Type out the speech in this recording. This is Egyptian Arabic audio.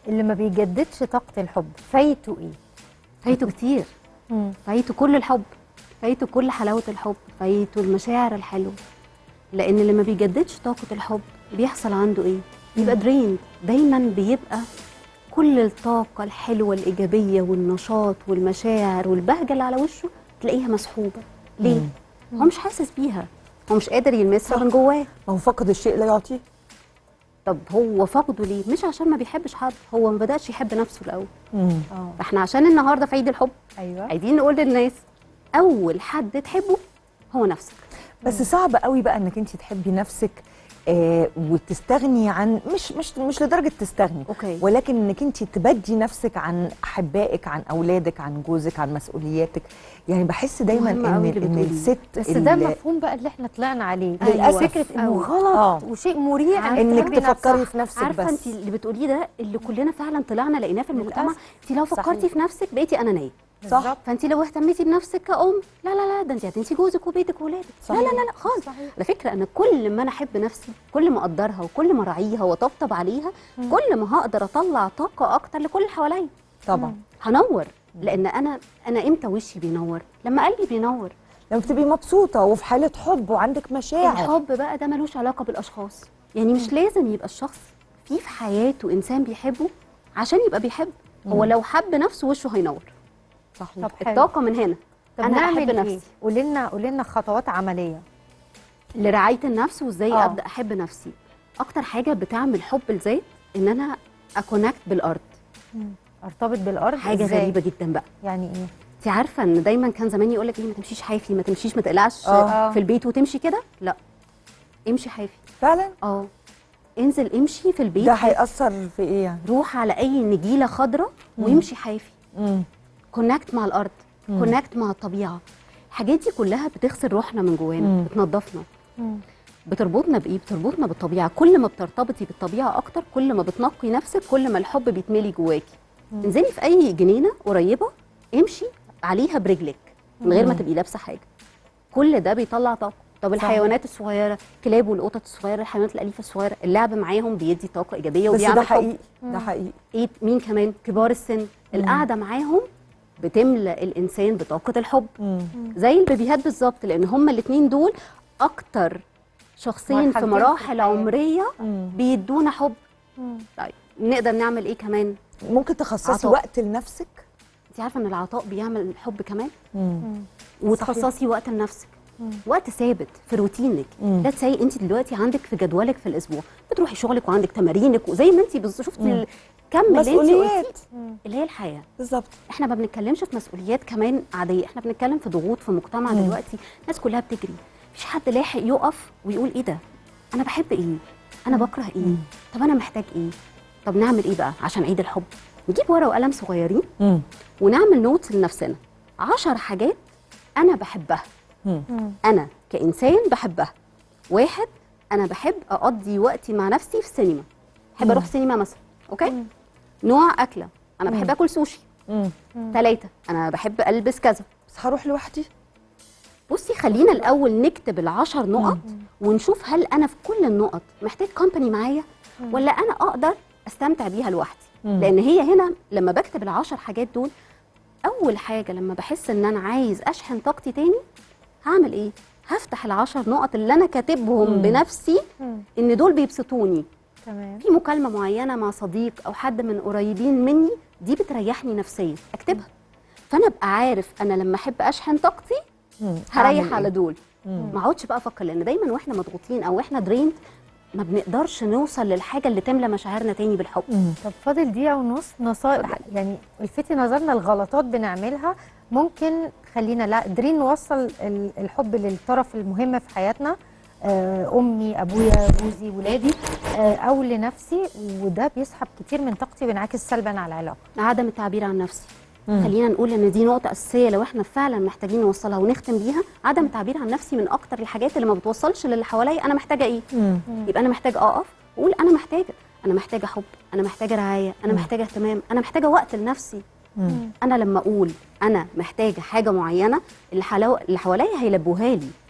اللي ما بيجددش طاقه الحب فايته ايه فايته كتير فايته كل الحب فايته كل حلاوه الحب فايته المشاعر الحلوه لان اللي ما بيجددش طاقه الحب بيحصل عنده ايه بيبقى دريند دايما بيبقى كل الطاقه الحلوه الايجابيه والنشاط والمشاعر والبهجه اللي على وشه تلاقيها مسحوبه ليه هو مش حاسس بيها هو مش قادر يلمسها من جواه ما هو فقد الشيء لا يعطيه طب هو فقده ليه مش عشان ما بيحبش حد هو ما بدأش يحب نفسه الاول مم. اه فاحنا عشان النهارده في عيد الحب ايوه عايزين نقول للناس اول حد تحبه هو نفسك بس صعب قوي بقى انك انت تحبي نفسك آه وتستغني عن مش مش مش لدرجه تستغني اوكي ولكن انك انت تبدي نفسك عن احبائك عن اولادك عن جوزك عن مسؤولياتك يعني بحس دايما مهم ان قوي اللي ان بتقوليه. بس الست ده اللي- المفهوم بقى اللي احنا طلعنا عليه أيوة. فكره انه أوي. غلط آه. وشيء مريع عارفة انك تحبي نفسك. تفكري في نفسك عارفه بس انت اللي بتقوليه ده اللي كلنا فعلا طلعنا لقيناه في المجتمع للأسف. انت لو فكرتي صحيح. في نفسك بقيتي انانيه صح فانت لو اهتميتي بنفسك كأم لا لا لا ده انت هتنسي جوزك وبيتك وولادك لا لا لا لا خالص صحيح. على فكره انا كل ما انا احب نفسي كل ما اقدرها وكل ما اراعيها واطبطب عليها كل ما هقدر اطلع طاقه اكتر لكل اللي حواليا طبعا هنور لان انا انا امتى وشي بينور لما قلبي بينور لما بتبقي مبسوطه وفي حاله حب وعندك مشاعر الحب بقى ده ملوش علاقه بالاشخاص يعني مش لازم يبقى الشخص في في حياته انسان بيحبه عشان يبقى بيحب هو لو حب نفسه وشه هينور صحيح طب حلو. الطاقه من هنا طب انا نعمل احب ايه نفسي قولي لنا قولي لنا خطوات عمليه لرعايه النفس وازاي آه. ابدا احب نفسي اكتر حاجه بتعمل حب الذات ان انا اكونكت بالارض ارتبط بالارض حاجه إزاي؟ غريبه جدا بقى يعني ايه انت عارفه ان دايما كان زمان يقول لك ايه ما تمشيش حافي ما تمشيش ما تقلعش آه. في البيت وتمشي كده لا امشي حافي فعلا اه انزل امشي في البيت ده هيأثر في ايه يعني روح على اي نجيله خضراء وامشي حافي مم. كونكت مع الارض كونكت مع الطبيعه الحاجات دي كلها بتغسل روحنا من جوانا مم. بتنظفنا بتربطنا بايه بتربطنا بالطبيعه كل ما بترتبطي بالطبيعه اكتر كل ما بتنقي نفسك كل ما الحب بيتملي جواكي انزلي في اي جنينه قريبه امشي عليها برجلك من غير ما تبقي لابسه حاجه كل ده بيطلع طاقه طب الحيوانات الصغيره الكلاب والقطط الصغيره الحيوانات الاليفه الصغيره اللعب معاهم بيدي طاقه ايجابيه بس ده وبيعمل حب حقيقي ده حقيقي ايه مين كمان كبار السن القعده معاهم بتملى الانسان بطاقه الحب مم. زي البيبيهات بالظبط لان هما الاثنين دول اكتر شخصين في مرحلتين في مراحل الحياة. عمريه مم. بيدونا حب طيب نقدر نعمل ايه كمان ممكن تخصصي عطاء. وقت لنفسك انت عارفه ان العطاء بيعمل حب كمان مم. وتخصصي وقت لنفسك وقت ثابت في روتينك مم. لا تسي انت دلوقتي عندك في جدولك في الاسبوع بتروحي شغلك وعندك تمارينك وزي ما انت بز- شفتي الكم اللي انت مسؤوليات. قلتيه اللي هي الحياه بالظبط احنا ما بنتكلمش في مسؤوليات كمان عاديه احنا بنتكلم في ضغوط في مجتمع مم. دلوقتي الناس كلها بتجري مفيش حد لاحق يقف ويقول ايه ده انا بحب ايه انا بكره ايه طب انا محتاج ايه طب نعمل ايه بقى عشان عيد الحب نجيب ورقه وقلم صغيرين مم. ونعمل نوتس لنفسنا عشر حاجات انا بحبها مم. انا كانسان بحبها واحد انا بحب اقضي وقتي مع نفسي في السينما بحب اروح سينما مثلا اوكي نوع اكله انا بحب اكل سوشي مم. ثلاثة أنا بحب ألبس كذا بس هروح لوحدي بصي خلينا الأول نكتب العشر نقط ونشوف هل أنا في كل النقط محتاج كومباني معايا ولا أنا أقدر أستمتع بيها لوحدي مم. لأن هي هنا لما بكتب العشر حاجات دول أول حاجة لما بحس إن أنا عايز أشحن طاقتي تاني هعمل إيه؟ هفتح العشر نقط اللي أنا كاتبهم مم. بنفسي إن دول بيبسطوني تمام في مكالمة معينة مع صديق أو حد من قريبين مني دي بتريحني نفسيا أكتبها فأنا أبقى عارف أنا لما أحب أشحن طاقتي مم. أعمل هريح إيه؟ على دول مم. ما اقعدش بقى افكر لان دايما واحنا مضغوطين او واحنا دريند ما بنقدرش نوصل للحاجه اللي تملى مشاعرنا تاني بالحب مم. طب فاضل دقيقة ونص نصائح يعني الفتي نظرنا الغلطات بنعملها ممكن خلينا لا قادرين نوصل ال- الحب للطرف المهم في حياتنا آه، امي ابويا جوزي ولادي آه، او لنفسي وده بيسحب كتير من طاقتي وينعكس سلبا على العلاقه عدم التعبير عن نفسي مم. خلينا نقول ان دي نقطه اساسيه لو احنا فعلا محتاجين نوصلها ونختم بيها عدم التعبير عن نفسي من اكتر الحاجات اللي ما بتوصلش للي حواليا انا محتاجه ايه مم. يبقى انا محتاجه اقف واقول انا محتاجه انا محتاجه حب انا محتاجه رعايه انا مم. محتاجه اهتمام انا محتاجه وقت لنفسي مم. انا لما اقول انا محتاجه حاجه معينه اللي حلو... اللي حواليا هيلبوها لي